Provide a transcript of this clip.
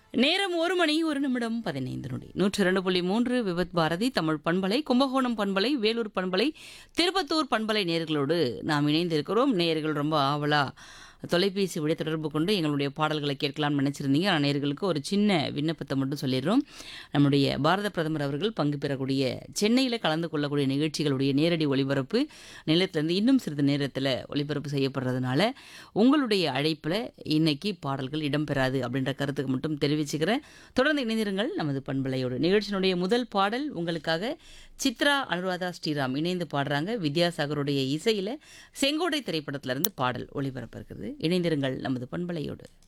நேரம் ஒரு மணி ஒரு நிமிடம் பதினைந்து நொடி நூற்றி இரண்டு புள்ளி மூன்று விபத் பாரதி தமிழ் பண்பலை கும்பகோணம் பண்பலை வேலூர் பண்பலை திருப்பத்தூர் பண்பலை நேயர்களோடு நாம் இணைந்திருக்கிறோம் நேயர்கள் ரொம்ப ஆவலா தொலைபேசி வழி தொடர்பு கொண்டு எங்களுடைய பாடல்களை கேட்கலாம்னு நினச்சிருந்தீங்க ஆனால் நேயர்களுக்கு ஒரு சின்ன விண்ணப்பத்தை மட்டும் சொல்லிடுறோம் நம்முடைய பாரத பிரதமர் அவர்கள் பங்கு பெறக்கூடிய சென்னையில் கலந்து கொள்ளக்கூடிய நிகழ்ச்சிகளுடைய நேரடி ஒளிபரப்பு நிலையத்திலேருந்து இன்னும் சிறிது நேரத்தில் ஒளிபரப்பு செய்யப்படுறதுனால உங்களுடைய அழைப்பில் இன்னைக்கு பாடல்கள் இடம்பெறாது அப்படின்ற கருத்துக்கு மட்டும் தெரிவிச்சுக்கிறேன் தொடர்ந்து இணைந்திருங்கள் நமது பண்பலையோடு நிகழ்ச்சியினுடைய முதல் பாடல் உங்களுக்காக சித்ரா அனுராதா ஸ்ரீராம் இணைந்து பாடுறாங்க வித்யாசாகருடைய இசையில் செங்கோடை திரைப்படத்திலிருந்து பாடல் ஒளிபரப்பு இருக்குது இணைந்திருங்கள் நமது பண்பலையோடு